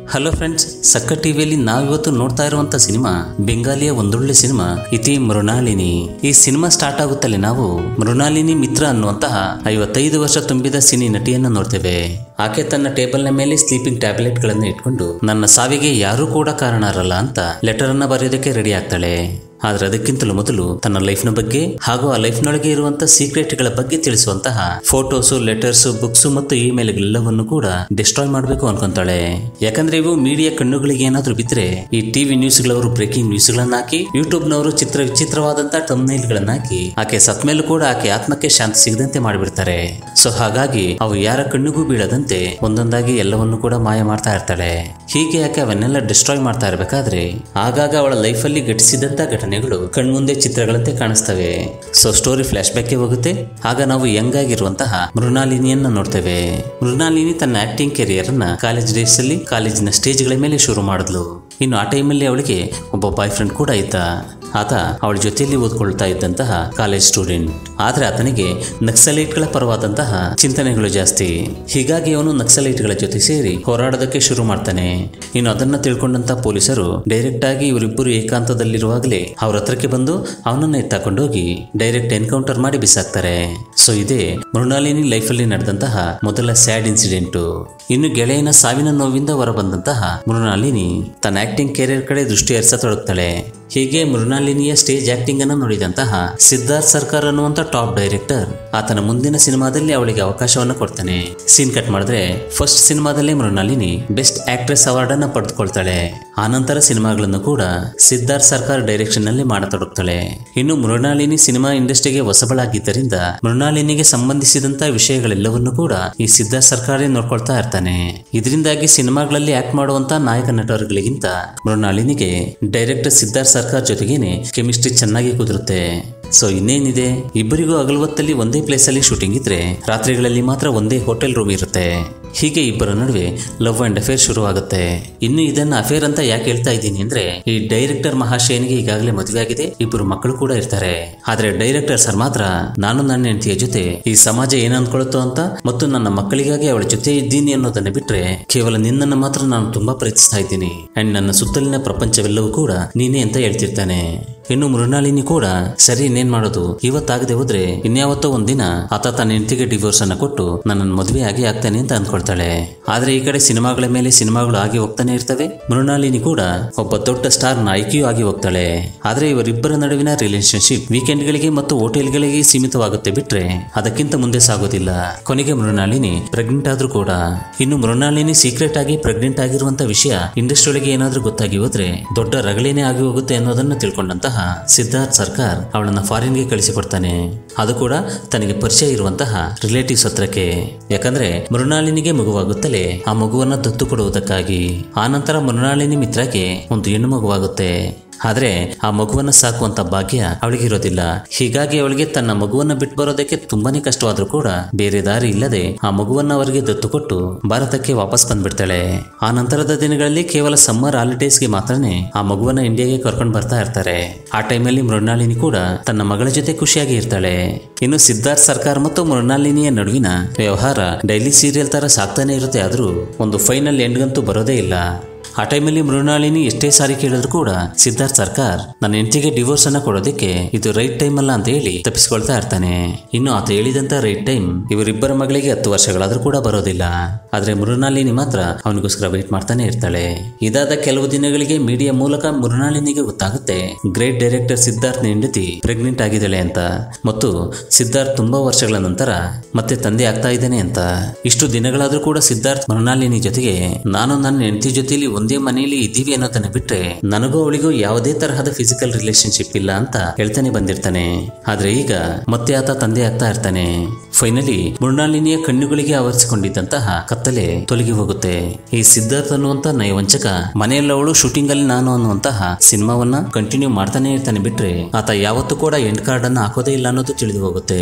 hello friends ಸಕ್ಕ ಟಿವಿಯಲ್ಲಿ ನಾವಿವತ್ತು ನೋಡ್ತಾ ಇರುವಂತ ಸಿನಿಮಾ ಬೆಂಗಾಲಿಯ ಒಂದೊಳ್ಳೆ ಸಿನಿಮಾ ಇತಿ ಮೃಣಾಲಿನಿ ಈ ಸಿನಿಮಾ ಸ್ಟಾರ್ಟ್ ಆಗುತ್ತಲೇ ನಾವು ಮೃಣಾಲಿನಿ ಮಿತ್ರ ಅನ್ನುವಂತಹ ಐವತ್ತೈದು ವರ್ಷ ತುಂಬಿದ ಸಿನಿ ನಟಿಯನ್ನ ನೋಡ್ತೇವೆ ಆಕೆ ತನ್ನ ಟೇಬಲ್ನ ಮೇಲೆ ಸ್ಲೀಪಿಂಗ್ ಟ್ಯಾಬ್ಲೆಟ್ ಗಳನ್ನ ಇಟ್ಕೊಂಡು ನನ್ನ ಸಾವಿಗೆ ಯಾರೂ ಕೂಡ ಕಾರಣರಲ್ಲ ಅಂತ ಲೆಟರ್ ಅನ್ನ ಬರೆಯೋದಕ್ಕೆ ರೆಡಿ ಆಗ್ತಾಳೆ ಆದ್ರೆ ಅದಕ್ಕಿಂತಲೂ ಮೊದಲು ತನ್ನ ಲೈಫ್ನ ಬಗ್ಗೆ ಹಾಗೂ ಆ ಲೈಫ್ನೊಳಗೆ ಇರುವಂತಹ ಸೀಕ್ರೆಟ್ಗಳ ಬಗ್ಗೆ ತಿಳಿಸುವಂತಹ ಫೋಟೋಸು ಲೆಟರ್ಸ್ ಬುಕ್ಸ್ ಮತ್ತು ಇಮೇಲ್ಗಳೆಲ್ಲವನ್ನು ಕೂಡ ಡಿಸ್ಟ್ರಾಯ್ ಮಾಡಬೇಕು ಅನ್ಕೊಂತಾಳೆ ಯಾಕಂದ್ರೆ ಇವು ಮೀಡಿಯಾ ಕಣ್ಣುಗಳಿಗೆ ಏನಾದ್ರೂ ಬಿದ್ರೆ ಈ ಟಿವಿ ನ್ಯೂಸ್ಗಳವರು ಬ್ರೇಕಿಂಗ್ ನ್ಯೂಸ್ಗಳನ್ನ ಹಾಕಿ ಯೂಟ್ಯೂಬ್ನವರು ಚಿತ್ರ ವಿಚಿತ್ರವಾದಂತಹ ಗಳನ್ನ ಹಾಕಿ ಆಕೆ ಸತ್ ಮೇಲೂ ಕೂಡ ಆಕೆ ಆತ್ಮಕ್ಕೆ ಶಾಂತಿ ಸಿಗದಂತೆ ಮಾಡಿಬಿಡ್ತಾರೆ ಸೊ ಹಾಗಾಗಿ ಅವು ಯಾರ ಕಣ್ಣಿಗೂ ಬೀಳದಂತೆ ಒಂದೊಂದಾಗಿ ಎಲ್ಲವನ್ನು ಕೂಡ ಮಾಯ ಮಾಡ್ತಾ ಇರ್ತಾಳೆ ಹೀಗೆ ಆಕೆ ಅವನ್ನೆಲ್ಲ ಡಿಸ್ಟ್ರಾಯ್ ಮಾಡ್ತಾ ಇರಬೇಕಾದ್ರೆ ಆಗಾಗ ಅವಳ ಲೈಫಲ್ಲಿ ಘಟಿಸಿದಂತ ಘಟನೆಗಳು ಕಣ್ಮುಂದೆ ಚಿತ್ರಗಳಂತೆ ಕಾಣಿಸ್ತವೆ ಸೊ ಸ್ಟೋರಿ ಫ್ಲಾಶ್ ಬ್ಯಾಕ್ಗೆ ಹೋಗುತ್ತೆ ಆಗ ನಾವು ಯಂಗ್ ಆಗಿರುವಂತಹ ಮೃಣಾಲಿನಿಯನ್ನ ನೋಡ್ತೇವೆ ಮೃಣಾಲಿನಿ ತನ್ನ ಆಕ್ಟಿಂಗ್ ಕೆರಿಯರ್ ಅನ್ನ ಕಾಲೇಜ್ ಡೇಸ್ ಅಲ್ಲಿ ಕಾಲೇಜಿನ ಸ್ಟೇಜ್ಗಳ ಮೇಲೆ ಶುರು ಮಾಡಿದ್ಲು ಇನ್ನು ಆ ಟೈಮಲ್ಲಿ ಅವಳಿಗೆ ಒಬ್ಬ ಬಾಯ್ ಫ್ರೆಂಡ್ ಕೂಡ ಇದ್ದ ಆತ ಅವಳ ಜೊತೆಯಲ್ಲಿ ಓದ್ಕೊಳ್ತಾ ಇದ್ದಂತಹ ಕಾಲೇಜ್ ಸ್ಟೂಡೆಂಟ್ ಆದ್ರೆ ಆತನಿಗೆ ನಕ್ಸಲೈಟ್ಗಳ ಪರವಾದಂತಹ ಚಿಂತನೆಗಳು ಜಾಸ್ತಿ ಹೀಗಾಗಿ ಅವನು ನಕ್ಸಲೈಟ್ಗಳ ಜೊತೆ ಸೇರಿ ಹೋರಾಡೋದಕ್ಕೆ ಶುರು ಮಾಡ್ತಾನೆ ಇನ್ನು ಅದನ್ನ ತಿಳ್ಕೊಂಡಂತ ಪೊಲೀಸರು ಡೈರೆಕ್ಟ್ ಆಗಿ ಇವರಿಬ್ಬರು ಏಕಾಂತದಲ್ಲಿರುವಾಗಲೇ ಅವ್ರ ಹತ್ರಕ್ಕೆ ಬಂದು ಅವನನ್ನ ಎತ್ತಾಕೊಂಡೋಗಿ ಡೈರೆಕ್ಟ್ ಎನ್ಕೌಂಟರ್ ಮಾಡಿ ಬಿಸಾಕ್ತಾರೆ ಸೊ ಇದೇ ಮೃಣಾಲಿನಿ ಲೈಫಲ್ಲಿ ನಡೆದಂತಹ ಮೊದಲ ಸ್ಯಾಡ್ ಇನ್ಸಿಡೆಂಟು ಇನ್ನು ಗೆಳೆಯನ ಸಾವಿನ ನೋವಿಂದ ಹೊರಬಂದಂತಹ ಮೃಣಾಲಿನಿ ತನ್ನ ಆಕ್ಟಿಂಗ್ ಕೆರಿಯರ್ ಕಡೆ ದೃಷ್ಟಿ ಹರಿಸತೊಡಗ್ತಾಳೆ ಹೀಗೆ ಮೃಣಾಲಿನಿಯ ಸ್ಟೇಜ್ ಆಕ್ಟಿಂಗ್ ಅನ್ನು ನೋಡಿದಂತಹ ಸಿದ್ಧಾರ್ಥ್ ಸರ್ಕಾರ್ ಅನ್ನುವಂತ ಟಾಪ್ ಡೈರೆಕ್ಟರ್ ಆತನ ಮುಂದಿನ ಸಿನಿಮಾದಲ್ಲಿ ಅವಳಿಗೆ ಅವಕಾಶವನ್ನು ಕೊಡ್ತಾನೆ ಸೀನ್ ಕಟ್ ಮಾಡಿದ್ರೆ ಫಸ್ಟ್ ಸಿನಿಮಾದಲ್ಲೇ ಮೃಣಾಲಿನಿ ಬೆಸ್ಟ್ ಆಕ್ಟ್ರೆಸ್ ಅವಾರ್ಡ್ ಅನ್ನ ಪಡೆದುಕೊಳ್ತಾಳೆ ಆನಂತರ ಸಿನಿಮಾಗಳನ್ನು ಕೂಡ ಸಿದ್ಧಾರ್ಥ್ ಸರ್ಕಾರ್ ಡೈರೆಕ್ಷನ್ ನಲ್ಲಿ ಮಾಡತೊಡಗ್ತಾಳೆ ಇನ್ನು ಮೃಣಾಲಿನಿ ಸಿನಿಮಾ ಇಂಡಸ್ಟ್ರಿಗೆ ಹೊಸಬಳಾಗಿದ್ದರಿಂದ ಮೃಣಾಲಿನಿಗೆ ಸಂಬಂಧಿಸಿದಂತ ವಿಷಯಗಳೆಲ್ಲವನ್ನೂ ಕೂಡ ಈ ಸಿದ್ಧಾರ್ಥ್ ಸರ್ಕಾರೇ ನೋಡ್ಕೊಳ್ತಾ ಇರ್ತಾನೆ ಇದರಿಂದಾಗಿ ಸಿನಿಮಾಗಳಲ್ಲಿ ಆಕ್ಟ್ ಮಾಡುವಂತ ನಾಯಕ ನಟರುಗಳಿಗಿಂತ ಮೃಣಾಲಿನಿಗೆ ಡೈರೆಕ್ಟರ್ ಸಿದ್ಧಾರ್ಥ್ ಸರ್ಕಾರ್ ಜೊತೆಗೇನೆ ಕೆಮಿಸ್ಟ್ರಿ ಚೆನ್ನಾಗಿ ಕುದುರುತ್ತೆ ಸೊ ಇನ್ನೇನಿದೆ ಇಬ್ಬರಿಗೂ ಹಗಲುವತ್ತಲ್ಲಿ ಒಂದೇ ಪ್ಲೇಸ್ ಅಲ್ಲಿ ಶೂಟಿಂಗ್ ಇದ್ರೆ ರಾತ್ರಿಗಳಲ್ಲಿ ಮಾತ್ರ ಒಂದೇ ಹೋಟೆಲ್ ರೂಮ್ ಇರುತ್ತೆ ಹೀಗೆ ಇಬ್ಬರ ನಡುವೆ ಲವ್ ಅಂಡ್ ಅಫೇರ್ ಶುರುವಾಗುತ್ತೆ ಇನ್ನು ಇದನ್ನ ಅಫೇರ್ ಅಂತ ಯಾಕೆ ಹೇಳ್ತಾ ಇದ್ದೀನಿ ಅಂದ್ರೆ ಈ ಡೈರೆಕ್ಟರ್ ಮಹಾಶಯನಿಗೆ ಈಗಾಗಲೇ ಮದುವೆ ಆಗಿದೆ ಇಬ್ಬರು ಮಕ್ಕಳು ಕೂಡ ಇರ್ತಾರೆ ಆದ್ರೆ ಡೈರೆಕ್ಟರ್ ಸರ್ ಮಾತ್ರ ನಾನು ನನ್ನ ಹೆಂಡತಿಯ ಜೊತೆ ಈ ಸಮಾಜ ಏನ್ ಅನ್ಕೊಳುತ್ತೋ ಅಂತ ಮತ್ತು ನನ್ನ ಮಕ್ಕಳಿಗಾಗಿ ಅವಳ ಜೊತೆ ಇದ್ದೀನಿ ಅನ್ನೋದನ್ನ ಬಿಟ್ರೆ ಕೇವಲ ನಿನ್ನನ್ನು ಮಾತ್ರ ನಾನು ತುಂಬಾ ಪ್ರೀತಿಸ್ತಾ ಇದ್ದೀನಿ ಅಂಡ್ ನನ್ನ ಸುತ್ತಲಿನ ಪ್ರಪಂಚವೆಲ್ಲವೂ ಕೂಡ ನೀನೇ ಅಂತ ಹೇಳ್ತಿರ್ತಾನೆ ಇನ್ನು ಮೃಣಾಲಿನಿ ಕೂಡ ಸರಿ ಇನ್ನೇನ್ ಮಾಡೋದು ಇವತ್ತಾಗದೆ ಹೋದ್ರೆ ಇನ್ಯಾವತ್ತೋ ಒಂದಿನ ಆತ ತನ್ನ ಹೆಂಡತಿಗೆ ಡಿವೋರ್ಸ್ ಅನ್ನ ಕೊಟ್ಟು ನನ್ನನ್ನು ಮದುವೆ ಆಗಿ ಆಗ್ತಾನೆ ಅಂತ ಅನ್ಕೊಳ್ತಾಳೆ ಆದ್ರೆ ಈ ಕಡೆ ಸಿನಿಮಾಗಳ ಮೇಲೆ ಸಿನಿಮಾಗಳು ಆಗಿ ಹೋಗ್ತಾನೆ ಇರ್ತವೆ ಮೃಣಾಲಿನಿ ಕೂಡ ಒಬ್ಬ ದೊಡ್ಡ ಸ್ಟಾರ್ ನಾಯಕಿಯೂ ಆಗಿ ಹೋಗ್ತಾಳೆ ಆದ್ರೆ ಇವರಿಬ್ಬರ ನಡುವಿನ ರಿಲೇಶನ್ಶಿಪ್ ವೀಕೆಂಡ್ಗಳಿಗೆ ಮತ್ತು ಹೋಟೆಲ್ಗಳಿಗೆ ಸೀಮಿತವಾಗುತ್ತೆ ಬಿಟ್ರೆ ಅದಕ್ಕಿಂತ ಮುಂದೆ ಸಾಗೋದಿಲ್ಲ ಕೊನೆಗೆ ಮೃಣಾಲಿನಿ ಪ್ರೆಗ್ನೆಂಟ್ ಆದ್ರೂ ಕೂಡ ಇನ್ನು ಮೃಣಾಲಿನಿ ಸೀಕ್ರೆಟ್ ಆಗಿ ಪ್ರೆಗ್ನೆಂಟ್ ಆಗಿರುವಂತ ವಿಷಯ ಇಂಡಸ್ಟ್ರಿ ಒಳಗೆ ಏನಾದ್ರೂ ಗೊತ್ತಾಗಿ ಹೋದ್ರೆ ದೊಡ್ಡ ರಗಳೇನೆ ಆಗಿ ಹೋಗುತ್ತೆ ಅನ್ನೋದನ್ನ ತಿಳ್ಕೊಂಡಂತಹ ಸಿದ್ಧಾರ್ಥ್ ಸರ್ಕಾರ್ ಅವಳನ್ನ ಫಾರಿನ್ಗೆ ಕಳಿಸಿಕೊಡ್ತಾನೆ ಅದು ಕೂಡ ತನಗೆ ಪರಿಚಯ ಇರುವಂತಹ ರಿಲೇಟಿವ್ಸ್ ಹತ್ರಕ್ಕೆ ಯಾಕಂದ್ರೆ ಮೃಣಾಲಿನಿಗೆ ಮಗುವಾಗುತ್ತಲೇ ಆ ಮಗುವನ್ನ ದತ್ತು ಕೊಡುವುದಕ್ಕಾಗಿ ಆನಂತರ ಮೃಣಾಲಿನಿ ಮಿತ್ರಕ್ಕೆ ಒಂದು ಹೆಣ್ಣು ಮಗುವಾಗುತ್ತೆ ಆದ್ರೆ ಆ ಮಗುವನ್ನ ಸಾಕುವಂತ ಭಾಗ್ಯ ಅವಳಿಗಿರೋದಿಲ್ಲ ಹೀಗಾಗಿ ಅವಳಿಗೆ ತನ್ನ ಮಗುವನ್ನ ಬಿಟ್ಟು ಬರೋದಕ್ಕೆ ತುಂಬಾನೇ ಕಷ್ಟವಾದ್ರೂ ಕೂಡ ಬೇರೆ ದಾರಿ ಇಲ್ಲದೆ ಆ ಮಗುವನ್ನ ಅವರಿಗೆ ದತ್ತು ಕೊಟ್ಟು ಭಾರತಕ್ಕೆ ವಾಪಸ್ ಬಂದ್ಬಿಡ್ತಾಳೆ ಆ ನಂತರದ ದಿನಗಳಲ್ಲಿ ಕೇವಲ ಸಮ್ಮರ್ ಹಾಲಿಡೇಸ್ಗೆ ಮಾತ್ರನೇ ಆ ಮಗುವನ್ನ ಇಂಡಿಯಾಗೆ ಕರ್ಕೊಂಡು ಬರ್ತಾ ಇರ್ತಾರೆ ಆ ಟೈಮಲ್ಲಿ ಮೃಣಾಲಿನಿ ಕೂಡ ತನ್ನ ಮಗಳ ಜೊತೆ ಖುಷಿಯಾಗಿ ಇರ್ತಾಳೆ ಇನ್ನು ಸಿದ್ಧಾರ್ಥ್ ಸರ್ಕಾರ್ ಮತ್ತು ಮೃಣಾಲಿನಿಯ ನಡುವಿನ ವ್ಯವಹಾರ ಡೈಲಿ ಸೀರಿಯಲ್ ತರ ಸಾಕ್ತಾನೆ ಇರುತ್ತೆ ಆದ್ರೂ ಒಂದು ಫೈನಲ್ ಎಂಡ್ಗಂತೂ ಬರೋದೇ ಇಲ್ಲ ಆ ಟೈಮಲ್ಲಿ ಮೃಣಾಲಿನಿ ಎಷ್ಟೇ ಸಾರಿ ಕೇಳಿದ್ರು ಕೂಡ ಸಿದ್ಧಾರ್ಥ್ ಸರ್ಕಾರ್ ನನ್ನ ಹೆಂಡತಿಗೆ ಡಿವೋರ್ಸ್ ಅನ್ನ ಕೊಡೋದಕ್ಕೆ ಇದು ರೈಟ್ ಟೈಮ್ ಅಲ್ಲ ಅಂತ ಹೇಳಿ ತಪ್ಪಿಸ್ಕೊಳ್ತಾ ಇರ್ತಾನೆ ಇನ್ನು ಆತ ಹೇಳಿದಂತ ರೈಟ್ ಟೈಮ್ ಇವರಿಬ್ಬರ ಮಗಳಿಗೆ ಹತ್ತು ವರ್ಷಗಳಾದ್ರೂ ಕೂಡ ಬರೋದಿಲ್ಲ ಆದ್ರೆ ಮೃಣಾಲಿನಿ ಮಾತ್ರ ಅವನಿಗೋಸ್ಕರ ವೇಟ್ ಮಾಡ್ತಾನೆ ಇರ್ತಾಳೆ ಇದಾದ ಕೆಲವು ದಿನಗಳಿಗೆ ಮೀಡಿಯಾ ಮೂಲಕ ಮೃಣಾಲಿನಿಗೆ ಗೊತ್ತಾಗುತ್ತೆ ಗ್ರೇಟ್ ಡೈರೆಕ್ಟರ್ ಸಿದ್ಧಾರ್ಥ್ ಹೆಂಡತಿ ಪ್ರೆಗ್ನೆಂಟ್ ಆಗಿದ್ದಾಳೆ ಅಂತ ಮತ್ತು ಸಿದ್ಧಾರ್ಥ್ ತುಂಬಾ ವರ್ಷಗಳ ನಂತರ ಮತ್ತೆ ತಂದೆ ಆಗ್ತಾ ಇದ್ದಾನೆ ಅಂತ ಇಷ್ಟು ದಿನಗಳಾದ್ರೂ ಕೂಡ ಸಿದ್ಧಾರ್ಥ್ ಮೃಣಾಲಿನಿ ಜೊತೆಗೆ ನಾನು ನನ್ನ ಹೆಂಡತಿ ಜೊತೆಲಿ ಒಂದೇ ಮನೆಯಲ್ಲಿ ಇದ್ದೀವಿ ಅನ್ನೋದನ್ನ ಬಿಟ್ರೆ ನನಗೂ ಅವಳಿಗೂ ಯಾವುದೇ ತರಹದ ಫಿಸಿಕಲ್ ರಿಲೇಶನ್ಶಿಪ್ ಇಲ್ಲ ಅಂತ ಹೇಳ್ತಾನೆ ಬಂದಿರ್ತಾನೆ ಆದ್ರೆ ಈಗ ಮತ್ತೆ ಆತ ತಂದೆ ಆಗ್ತಾ ಇರ್ತಾನೆ ಫೈನಲಿ ಮೃಣಾಲಿನಿಯ ಕಣ್ಣುಗಳಿಗೆ ಆವರಿಸಿಕೊಂಡಿದ್ದಂತಹ ಕತ್ತಲೆ ತೊಲಗಿ ಹೋಗುತ್ತೆ ಈ ಸಿದ್ಧಾರ್ಥ್ ಅನ್ನುವಂತ ನಯವಂಚಕ ಮನೆಯಲ್ಲವಳು ಶೂಟಿಂಗ್ ಅಲ್ಲಿ ನಾನು ಅನ್ನುವಂತಹ ಸಿನಿಮಾವನ್ನ ಕಂಟಿನ್ಯೂ ಮಾಡ್ತಾನೆ ಇರ್ತಾನೆ ಬಿಟ್ರೆ ಆತ ಯಾವತ್ತೂ ಕೂಡ ಎಂಡ್ ಕಾರ್ಡ್ ಅನ್ನ ಹಾಕೋದೇ ಇಲ್ಲ ಅನ್ನೋದು ತಿಳಿದು ಹೋಗುತ್ತೆ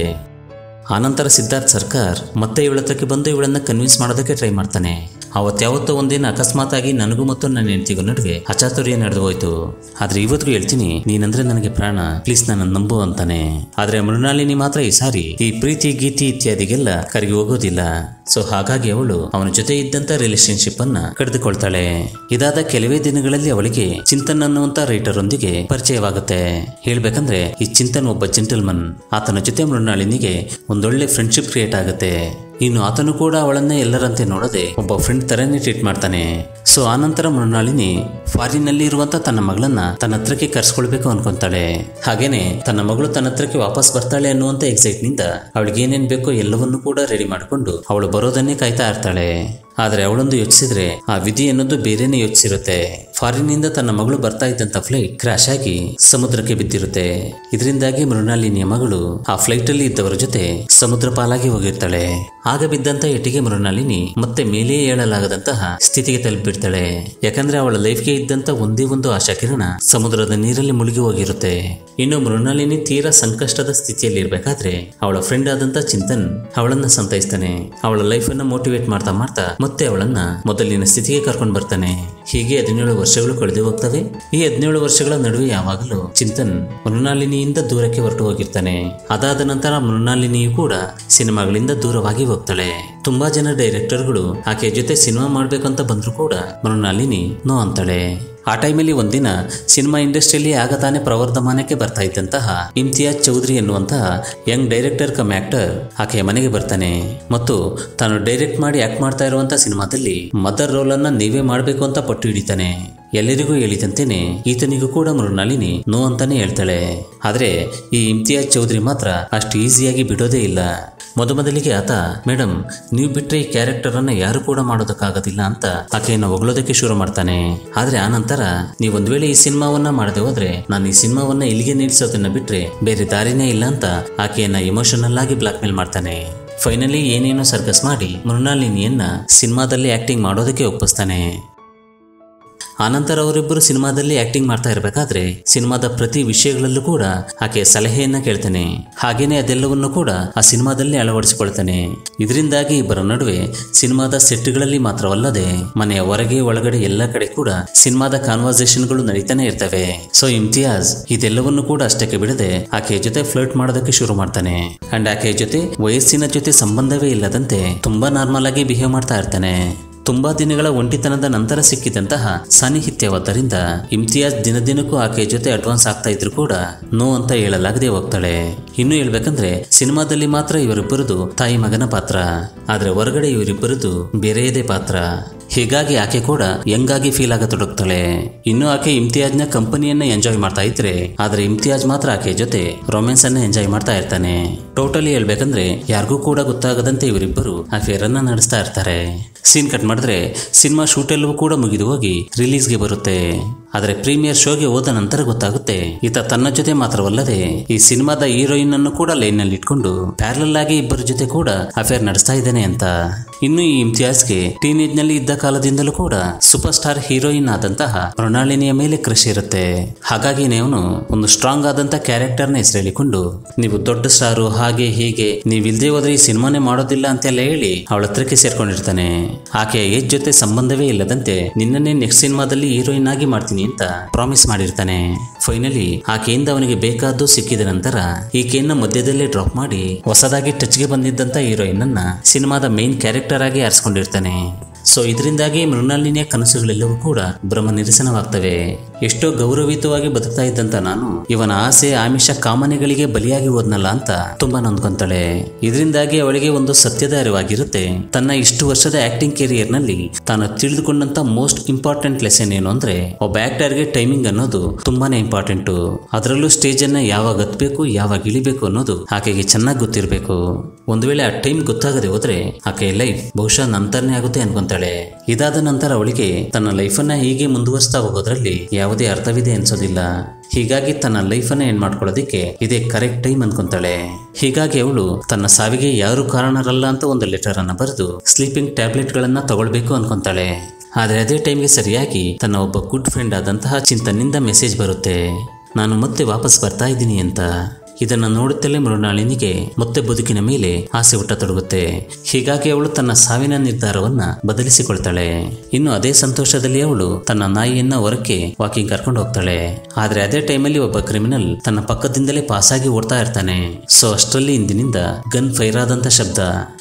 ಆನಂತರ ಸಿದ್ಧಾರ್ಥ್ ಸರ್ಕಾರ್ ಮತ್ತೆ ಇವಳ ಹತ್ರಕ್ಕೆ ಬಂದು ಇವಳನ್ನ ಕನ್ವಿನ್ಸ್ ಮಾಡೋದಕ್ಕೆ ಟ್ರೈ ಮಾಡ್ತಾನೆ ಅವತ್ತಾವತ್ತೋ ಒಂದಿನ ಅಕಸ್ಮಾತ್ ಆಗಿ ನನಗೂ ಮತ್ತು ನನ್ನ ಹೆಂಡತಿಗೂ ನಡುವೆ ಅಚಾತುರ್ಯ ನಡೆದು ಹೋಯ್ತು ಆದ್ರೆ ಇವತ್ತಿಗೂ ಹೇಳ್ತೀನಿ ನೀನಂದ್ರೆ ನನಗೆ ಪ್ರಾಣ ಪ್ಲೀಸ್ ನನ್ನ ನಂಬು ಅಂತಾನೆ ಆದ್ರೆ ಮೃಣಾಲಿನಿ ಮಾತ್ರ ಈ ಸಾರಿ ಈ ಪ್ರೀತಿ ಗೀತಿ ಇತ್ಯಾದಿಗೆಲ್ಲ ಕರಗಿ ಹೋಗೋದಿಲ್ಲ ಸೊ ಹಾಗಾಗಿ ಅವಳು ಅವನ ಜೊತೆ ಇದ್ದಂತ ರಿಲೇಶನ್ಶಿಪ್ ಅನ್ನ ಕಡಿದುಕೊಳ್ತಾಳೆ ಇದಾದ ಕೆಲವೇ ದಿನಗಳಲ್ಲಿ ಅವಳಿಗೆ ಚಿಂತನ್ ಅನ್ನುವಂತ ರೈಟರ್ ಒಂದಿಗೆ ಪರಿಚಯವಾಗುತ್ತೆ ಹೇಳ್ಬೇಕಂದ್ರೆ ಈ ಚಿಂತನ್ ಒಬ್ಬ ಜೆಂಟಲ್ಮನ್ ಆತನ ಜೊತೆ ಮೃಣಾಳಿನಿಗೆ ಒಂದೊಳ್ಳೆ ಫ್ರೆಂಡ್ಶಿಪ್ ಕ್ರಿಯೇಟ್ ಆಗುತ್ತೆ ಇನ್ನು ಆತನು ಕೂಡ ಅವಳನ್ನ ಎಲ್ಲರಂತೆ ನೋಡದೆ ಒಬ್ಬ ಫ್ರೆಂಡ್ ತರನೇ ಟ್ರೀಟ್ ಮಾಡ್ತಾನೆ ಸೊ ಆನಂತರ ಮೃಣಾಳಿನಿ ಫಾರಿನ್ ನಲ್ಲಿ ಇರುವಂತ ತನ್ನ ಮಗಳನ್ನ ತನ್ನ ಹತ್ರಕ್ಕೆ ಕರ್ಸ್ಕೊಳ್ಬೇಕು ಅನ್ಕೊಂತಾಳೆ ಹಾಗೇನೆ ತನ್ನ ಮಗಳು ತನ್ನ ಹತ್ರಕ್ಕೆ ವಾಪಸ್ ಬರ್ತಾಳೆ ಅನ್ನುವಂತ ಎಕ್ಸೈಟ್ ನಿಂದ ಅವಳಿಗೆ ಏನೇನ್ ಬೇಕೋ ಎಲ್ಲವನ್ನೂ ಕೂಡ ರೆಡಿ ಮಾಡಿಕೊಂಡು ಅವಳು ಬರೋದನ್ನೇ ಕಾಯ್ತಾ ಇರ್ತಾಳೆ ಆದ್ರೆ ಅವಳೊಂದು ಯೋಚಿಸಿದ್ರೆ ಆ ವಿಧಿ ಅನ್ನೋದು ಬೇರೆನೇ ಯೋಚಿಸಿರುತ್ತೆ ಫಾರಿನ್ ನಿಂದ ತನ್ನ ಮಗಳು ಬರ್ತಾ ಇದ್ದಂತ ಫ್ಲೈಟ್ ಕ್ರಾಶ್ ಆಗಿ ಸಮುದ್ರಕ್ಕೆ ಬಿದ್ದಿರುತ್ತೆ ಇದರಿಂದಾಗಿ ಮೃಣಾಲಿನಿಯ ಮಗಳು ಆ ಫ್ಲೈಟ್ ಅಲ್ಲಿ ಇದ್ದವರ ಜೊತೆ ಸಮುದ್ರ ಪಾಲಾಗಿ ಹೋಗಿರ್ತಾಳೆ ಆಗ ಬಿದ್ದಂತ ಎಟಿಗೆ ಮೃಣಾಲಿನಿ ಮತ್ತೆ ಮೇಲೆ ಏಳಲಾಗದಂತಹ ಸ್ಥಿತಿಗೆ ತಲುಪಿರ್ತಾಳೆ ಯಾಕಂದ್ರೆ ಅವಳ ಲೈಫ್ಗೆ ಇದ್ದಂತ ಒಂದೇ ಒಂದು ಆಶಾ ಕಿರಣ ಸಮುದ್ರದ ನೀರಲ್ಲಿ ಮುಳುಗಿ ಹೋಗಿರುತ್ತೆ ಇನ್ನು ಮೃಣಾಲಿನಿ ತೀರಾ ಸಂಕಷ್ಟದ ಸ್ಥಿತಿಯಲ್ಲಿ ಇರ್ಬೇಕಾದ್ರೆ ಅವಳ ಫ್ರೆಂಡ್ ಆದಂತ ಚಿಂತನ್ ಅವಳನ್ನ ಸಂತೈಸ್ತಾನೆ ಅವಳ ಲೈಫ್ ಅನ್ನ ಮೋಟಿವೇಟ್ ಮಾಡ್ತಾ ಮಾಡ್ತಾ ಮತ್ತೆ ಅವಳನ್ನ ಮೊದಲಿನ ಸ್ಥಿತಿಗೆ ಕರ್ಕೊಂಡು ಬರ್ತಾನೆ ಹೀಗೆ ಹದಿನೇಳು ವರ್ಷಗಳು ಕಳೆದು ಹೋಗ್ತವೆ ಈ ಹದಿನೇಳು ವರ್ಷಗಳ ನಡುವೆ ಯಾವಾಗಲೂ ಚಿಂತನ್ ಮೃಣಾಲಿನಿಯಿಂದ ದೂರಕ್ಕೆ ಹೊರಟು ಹೋಗಿರ್ತಾನೆ ಅದಾದ ನಂತರ ಮೃಣಾಲಿನಿಯು ಕೂಡ ಸಿನಿಮಾಗಳಿಂದ ದೂರವಾಗಿ ಹೋಗ್ತಾಳೆ ತುಂಬಾ ಜನ ಡೈರೆಕ್ಟರ್ಗಳು ಆಕೆಯ ಜೊತೆ ಸಿನಿಮಾ ಮಾಡ್ಬೇಕಂತ ಬಂದ್ರು ಕೂಡ ಮೃಣಾಲಿನಿ ನೋ ಅಂತಾಳೆ ಆ ಟೈಮಲ್ಲಿ ಒಂದಿನ ಸಿನಿಮಾ ಇಂಡಸ್ಟ್ರಿಯಲ್ಲಿ ಆಗ ತಾನೇ ಪ್ರವರ್ಧಮಾನಕ್ಕೆ ಬರ್ತಾ ಇದ್ದಂತಹ ಇಮ್ತಿಯಾಜ್ ಚೌಧರಿ ಎನ್ನುವಂತಹ ಯಂಗ್ ಡೈರೆಕ್ಟರ್ ಕಮ್ ಆಕ್ಟರ್ ಆಕೆಯ ಮನೆಗೆ ಬರ್ತಾನೆ ಮತ್ತು ತಾನು ಡೈರೆಕ್ಟ್ ಮಾಡಿ ಆಕ್ಟ್ ಮಾಡ್ತಾ ಇರುವಂತ ಸಿನಿಮಾದಲ್ಲಿ ಮದರ್ ರೋಲ್ ಅನ್ನ ನೀವೇ ಮಾಡಬೇಕು ಅಂತ ಪಟ್ಟು ಹಿಡಿತಾನೆ ಎಲ್ಲರಿಗೂ ಹೇಳಿದಂತೆಯೇ ಈತನಿಗೂ ಕೂಡ ಮೃಣಾಲಿನಿ ನೋ ಅಂತಾನೆ ಹೇಳ್ತಾಳೆ ಆದ್ರೆ ಈ ಇಮ್ತಿಯಾಜ್ ಚೌಧರಿ ಮಾತ್ರ ಅಷ್ಟು ಈಸಿಯಾಗಿ ಬಿಡೋದೇ ಇಲ್ಲ ಮೊದಮೊದಲಿಗೆ ಆತ ಮೇಡಮ್ ನೀವು ಬಿಟ್ರೆ ಈ ಕ್ಯಾರೆಕ್ಟರ್ ಅನ್ನ ಯಾರು ಕೂಡ ಮಾಡೋದಕ್ಕಾಗೋದಿಲ್ಲ ಅಂತ ಆಕೆಯನ್ನು ಹೊಗಳೋದಕ್ಕೆ ಶುರು ಮಾಡ್ತಾನೆ ಆದ್ರೆ ಆ ನಂತರ ನೀವು ಒಂದ್ ವೇಳೆ ಈ ಸಿನಿಮಾವನ್ನ ಮಾಡದೆ ಹೋದ್ರೆ ನಾನು ಈ ಸಿನಿಮಾವನ್ನ ಇಲ್ಲಿಗೆ ನಿಲ್ಸೋದನ್ನ ಬಿಟ್ರೆ ಬೇರೆ ದಾರಿನೇ ಇಲ್ಲ ಅಂತ ಆಕೆಯನ್ನ ಇಮೋಷನಲ್ ಆಗಿ ಬ್ಲಾಕ್ ಮೇಲ್ ಮಾಡ್ತಾನೆ ಫೈನಲಿ ಏನೇನೋ ಸರ್ಕಸ್ ಮಾಡಿ ಮೃಣಾಲಿನಿಯನ್ನ ಸಿನಿಮಾದಲ್ಲಿ ಆಕ್ಟಿಂಗ್ ಮಾಡೋದಕ್ಕೆ ಒಪ್ಪಿಸ್ತಾನೆ ಆನಂತರ ಅವರಿಬ್ಬರು ಸಿನಿಮಾದಲ್ಲಿ ಆಕ್ಟಿಂಗ್ ಮಾಡ್ತಾ ಇರಬೇಕಾದ್ರೆ ಸಿನಿಮಾದ ಪ್ರತಿ ವಿಷಯಗಳಲ್ಲೂ ಕೂಡ ಆಕೆ ಸಲಹೆಯನ್ನ ಕೇಳ್ತಾನೆ ಹಾಗೇನೆ ಅದೆಲ್ಲವನ್ನು ಕೂಡ ಆ ಸಿನಿಮಾದಲ್ಲಿ ಅಳವಡಿಸಿಕೊಳ್ತಾನೆ ಇದರಿಂದಾಗಿ ಇಬ್ಬರ ನಡುವೆ ಸಿನಿಮಾದ ಸೆಟ್ಗಳಲ್ಲಿ ಮಾತ್ರವಲ್ಲದೆ ಮನೆಯ ಹೊರಗೆ ಒಳಗಡೆ ಎಲ್ಲ ಕಡೆ ಕೂಡ ಸಿನಿಮಾದ ಕಾನ್ವರ್ಸೇಷನ್ಗಳು ನಡೀತಾನೆ ಇರ್ತವೆ ಸೊ ಇಮ್ತಿಯಾಜ್ ಇದೆಲ್ಲವನ್ನು ಕೂಡ ಅಷ್ಟಕ್ಕೆ ಬಿಡದೆ ಆಕೆಯ ಜೊತೆ ಫ್ಲರ್ಟ್ ಮಾಡೋದಕ್ಕೆ ಶುರು ಮಾಡ್ತಾನೆ ಅಂಡ್ ಆಕೆಯ ಜೊತೆ ವಯಸ್ಸಿನ ಜೊತೆ ಸಂಬಂಧವೇ ಇಲ್ಲದಂತೆ ತುಂಬಾ ನಾರ್ಮಲ್ ಆಗಿ ಬಿಹೇವ್ ಮಾಡ್ತಾ ಇರ್ತಾನೆ ತುಂಬಾ ದಿನಗಳ ಒಂಟಿತನದ ನಂತರ ಸಿಕ್ಕಿದಂತಹ ಸಾನ್ನಿಹಿತ್ಯವಾದ್ದರಿಂದ ಇಮ್ತಿಯಾಜ್ ದಿನದಿನಕ್ಕೂ ಆಕೆಯ ಜೊತೆ ಅಡ್ವಾನ್ಸ್ ಆಗ್ತಾ ಇದ್ರು ಕೂಡ ನೋ ಅಂತ ಹೇಳಲಾಗದೆ ಹೋಗ್ತಾಳೆ ಇನ್ನು ಹೇಳ್ಬೇಕಂದ್ರೆ ಸಿನಿಮಾದಲ್ಲಿ ಮಾತ್ರ ಇವರಿಬ್ಬರದು ತಾಯಿ ಮಗನ ಪಾತ್ರ ಆದ್ರೆ ಹೊರಗಡೆ ಇವರಿಬ್ಬರದು ಬೇರೆಯದೇ ಪಾತ್ರ ಹೀಗಾಗಿ ಆಕೆ ಕೂಡ ಯಂಗಾಗಿ ಫೀಲ್ ಆಗತೊಡಗ್ತಾಳೆ ಇನ್ನು ಆಕೆ ಇಮ್ತಿಯಾಜ್ನ ಕಂಪನಿಯನ್ನ ಎಂಜಾಯ್ ಮಾಡ್ತಾ ಇದ್ರೆ ಆದ್ರೆ ಇಮ್ತಿಯಾಜ್ ಮಾತ್ರ ಆಕೆ ಜೊತೆ ರೊಮ್ಯಾನ್ಸ್ ಅನ್ನ ಎಂಜಾಯ್ ಮಾಡ್ತಾ ಇರ್ತಾನೆ ಟೋಟಲಿ ಹೇಳ್ಬೇಕಂದ್ರೆ ಯಾರಿಗೂ ಕೂಡ ಗೊತ್ತಾಗದಂತೆ ಇವರಿಬ್ಬರು ಅಫೇರ್ ಅನ್ನ ನಡೆಸ್ತಾ ಇರ್ತಾರೆ ಸೀನ್ ಕಟ್ ಮಾಡಿದ್ರೆ ಸಿನಿಮಾ ಶೂಟ್ ಎಲ್ಲವೂ ಕೂಡ ಮುಗಿದು ಹೋಗಿ ರಿಲೀಸ್ಗೆ ಬರುತ್ತೆ ಆದರೆ ಪ್ರೀಮಿಯರ್ ಶೋಗೆ ಹೋದ ನಂತರ ಗೊತ್ತಾಗುತ್ತೆ ಈತ ತನ್ನ ಜೊತೆ ಮಾತ್ರವಲ್ಲದೆ ಈ ಸಿನಿಮಾದ ಹೀರೋಯಿನ್ ಅನ್ನು ಕೂಡ ಲೈನ್ ನಲ್ಲಿ ಇಟ್ಕೊಂಡು ಪ್ಯಾರಲಲ್ ಆಗಿ ಇಬ್ಬರ ಜೊತೆ ಕೂಡ ಅಫೇರ್ ನಡೆಸ್ತಾ ಇದ್ದಾನೆ ಅಂತ ಇನ್ನು ಈ ಇಮ್ತಿಯಾಜ್ಗೆ ಟೀನೇಜ್ ನಲ್ಲಿ ಇದ್ದ ಕಾಲದಿಂದಲೂ ಕೂಡ ಸೂಪರ್ ಸ್ಟಾರ್ ಹೀರೋಯಿನ್ ಆದಂತಹ ಮೃಣಾಳಿನಿಯ ಮೇಲೆ ಕ್ರಶ್ ಇರುತ್ತೆ ಹಾಗಾಗಿ ಅವನು ಒಂದು ಸ್ಟ್ರಾಂಗ್ ಆದಂತ ಕ್ಯಾರೆಕ್ಟರ್ ನ ಹೆಸರೇಳಿಕೊಂಡು ನೀವು ದೊಡ್ಡ ಸ್ಟಾರು ಹಾಗೆ ಹೀಗೆ ನೀವಿಲ್ದೇ ಹೋದ್ರೆ ಈ ಸಿನಿಮಾನೇ ಮಾಡೋದಿಲ್ಲ ಅಂತೆಲ್ಲ ಹೇಳಿ ಅವಳ ಹತ್ರಕ್ಕೆ ಸೇರ್ಕೊಂಡಿರ್ತಾನೆ ಆಕೆಯ ಏಜ್ ಜೊತೆ ಸಂಬಂಧವೇ ಇಲ್ಲದಂತೆ ನಿನ್ನನ್ನೇ ನೆಕ್ಸ್ಟ್ ಸಿನಿಮಾದಲ್ಲಿ ಹೀರೋಯಿನ್ ಆಗಿ ಮಾಡ್ತೀನಿ ಅಂತ ಪ್ರಾಮಿಸ್ ಮಾಡಿರ್ತಾನೆ ಫೈನಲಿ ಆಕೆಯಿಂದ ಅವನಿಗೆ ಬೇಕಾದ್ದು ಸಿಕ್ಕಿದ ನಂತರ ಈಕೆಯನ್ನ ಮಧ್ಯದಲ್ಲೇ ಡ್ರಾಪ್ ಮಾಡಿ ಹೊಸದಾಗಿ ಟಚ್ಗೆ ಬಂದಿದ್ದಂತ ಹೀರೋಯಿನ್ ಅನ್ನ ಸಿನಿಮಾದ ಮೇನ್ ಕ್ಯಾರೆಕ್ಟರ್ ಆಗಿ ಆರಿಸ್ಕೊಂಡಿರ್ತಾನೆ ಸೊ ಇದರಿಂದಾಗಿ ಮೃಣಾಲಿನಿಯ ಕನಸುಗಳೆಲ್ಲವೂ ಕೂಡ ಭ್ರಮ ನಿರಸನವಾಗ್ತವೆ ಎಷ್ಟೋ ಗೌರವಯುತವಾಗಿ ಬದುಕ್ತಾ ಇದ್ದಂತ ನಾನು ಇವನ ಆಸೆ ಆಮಿಷ ಕಾಮನೆಗಳಿಗೆ ಬಲಿಯಾಗಿ ಹೋದ್ನಲ್ಲ ಅಂತ ತುಂಬಾ ನೊಂದ್ಕೊಂತಾಳೆ ಇದರಿಂದಾಗಿ ಅವಳಿಗೆ ಒಂದು ಸತ್ಯದ ಅರಿವಾಗಿರುತ್ತೆ ತನ್ನ ಇಷ್ಟು ವರ್ಷದ ಆಕ್ಟಿಂಗ್ ಕೆರಿಯರ್ ನಲ್ಲಿ ತಾನು ತಿಳಿದುಕೊಂಡಂತ ಮೋಸ್ಟ್ ಇಂಪಾರ್ಟೆಂಟ್ ಲೆಸನ್ ಏನು ಅಂದ್ರೆ ಒಬ್ಬ ಆಕ್ಟರ್ಗೆ ಟೈಮಿಂಗ್ ಅನ್ನೋದು ತುಂಬಾನೇ ಇಂಪಾರ್ಟೆಂಟ್ ಅದರಲ್ಲೂ ಸ್ಟೇಜ್ ಅನ್ನ ಯಾವಾಗ ಹತ್ಬೇಕು ಯಾವಾಗ ಇಳಿಬೇಕು ಅನ್ನೋದು ಆಕೆಗೆ ಚೆನ್ನಾಗಿ ಗೊತ್ತಿರಬೇಕು ಒಂದು ವೇಳೆ ಆ ಟೈಮ್ ಗೊತ್ತಾಗದೆ ಹೋದ್ರೆ ಆಕೆಯ ಲೈಫ್ ಬಹುಶಃ ನಂತರನೇ ಆಗುತ್ತೆ ಅನ್ಕೊಂತಾಳೆ ಇದಾದ ನಂತರ ಅವಳಿಗೆ ತನ್ನ ಲೈಫನ್ನ ಹೀಗೆ ಮುಂದುವರಿಸ್ತಾ ಹೋಗೋದ್ರಲ್ಲಿ ಯಾವುದೇ ಅರ್ಥವಿದೆ ಅನ್ಸೋದಿಲ್ಲ ಹೀಗಾಗಿ ತನ್ನ ಲೈಫನ್ನ ಎಂಡ್ ಮಾಡ್ಕೊಳ್ಳೋದಕ್ಕೆ ಇದೇ ಕರೆಕ್ಟ್ ಟೈಮ್ ಅನ್ಕೊಂತಾಳೆ ಹೀಗಾಗಿ ಅವಳು ತನ್ನ ಸಾವಿಗೆ ಯಾರು ಕಾರಣರಲ್ಲ ಅಂತ ಒಂದು ಲೆಟರ್ ಅನ್ನ ಬರೆದು ಸ್ಲೀಪಿಂಗ್ ಟ್ಯಾಬ್ಲೆಟ್ ಗಳನ್ನ ತಗೊಳ್ಬೇಕು ಅನ್ಕೊಂತಾಳೆ ಆದ್ರೆ ಅದೇ ಟೈಮ್ಗೆ ಸರಿಯಾಗಿ ತನ್ನ ಒಬ್ಬ ಗುಡ್ ಫ್ರೆಂಡ್ ಆದಂತಹ ಚಿಂತನಿಂದ ಮೆಸೇಜ್ ಬರುತ್ತೆ ನಾನು ಮತ್ತೆ ವಾಪಸ್ ಬರ್ತಾ ಇದ್ದೀನಿ ಅಂತ ಇದನ್ನ ನೋಡುತ್ತಲೇ ಮೃಣಾಳಿನಿಗೆ ಮತ್ತೆ ಬದುಕಿನ ಮೇಲೆ ಆಸೆ ಹುಟ್ಟತೊಡಗುತ್ತೆ ಹೀಗಾಗಿ ಅವಳು ತನ್ನ ಸಾವಿನ ನಿರ್ಧಾರವನ್ನ ಬದಲಿಸಿಕೊಳ್ತಾಳೆ ಇನ್ನು ಅದೇ ಸಂತೋಷದಲ್ಲಿ ಅವಳು ತನ್ನ ನಾಯಿಯನ್ನ ಹೊರಕ್ಕೆ ವಾಕಿಂಗ್ ಕರ್ಕೊಂಡು ಹೋಗ್ತಾಳೆ ಆದ್ರೆ ಅದೇ ಟೈಮಲ್ಲಿ ಒಬ್ಬ ಕ್ರಿಮಿನಲ್ ತನ್ನ ಪಕ್ಕದಿಂದಲೇ ಪಾಸಾಗಿ ಓಡ್ತಾ ಇರ್ತಾನೆ ಸೊ ಅಷ್ಟರಲ್ಲಿ ಇಂದಿನಿಂದ ಗನ್ ಫೈರ್ ಆದಂತ ಶಬ್ದ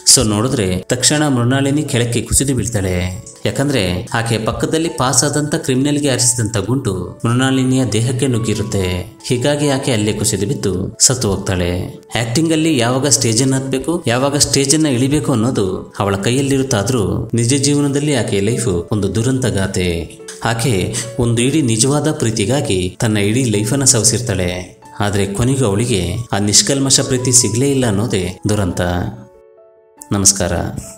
ಸೊ ನೋಡಿದ್ರೆ ತಕ್ಷಣ ಮೃಣಾಳಿನಿ ಕೆಳಕ್ಕೆ ಕುಸಿದು ಬೀಳ್ತಾಳೆ ಯಾಕಂದ್ರೆ ಆಕೆ ಪಕ್ಕದಲ್ಲಿ ಪಾಸ್ ಆದಂತ ಕ್ರಿಮಿನಲ್ಗೆ ಹಾರಿಸಿದಂತ ಗುಂಡು ಮೃಣಾಳಿನಿಯ ದೇಹಕ್ಕೆ ನುಗ್ಗಿರುತ್ತೆ ಹೀಗಾಗಿ ಆಕೆ ಅಲ್ಲೇ ಕುಸಿದು ಬಿದ್ದು ಸತ್ತು ಹೋಗ್ತಾಳೆ ಆಕ್ಟಿಂಗ್ ಅಲ್ಲಿ ಯಾವಾಗ ಸ್ಟೇಜ್ ಅನ್ನ ಹತ್ಬೇಕು ಯಾವಾಗ ಸ್ಟೇಜ್ ಅನ್ನ ಇಳಿಬೇಕು ಅನ್ನೋದು ಅವಳ ಕೈಯಲ್ಲಿರುತ್ತಾದ್ರೂ ನಿಜ ಜೀವನದಲ್ಲಿ ಆಕೆ ಲೈಫ್ ಒಂದು ದುರಂತ ಗಾತೆ ಆಕೆ ಒಂದು ಇಡೀ ನಿಜವಾದ ಪ್ರೀತಿಗಾಗಿ ತನ್ನ ಇಡೀ ಲೈಫನ್ನ ಸವಸಿರ್ತಾಳೆ ಆದರೆ ಕೊನೆಗೂ ಅವಳಿಗೆ ಆ ನಿಷ್ಕಲ್ಮಶ ಪ್ರೀತಿ ಸಿಗಲೇ ಇಲ್ಲ ಅನ್ನೋದೇ ದುರಂತ ನಮಸ್ಕಾರ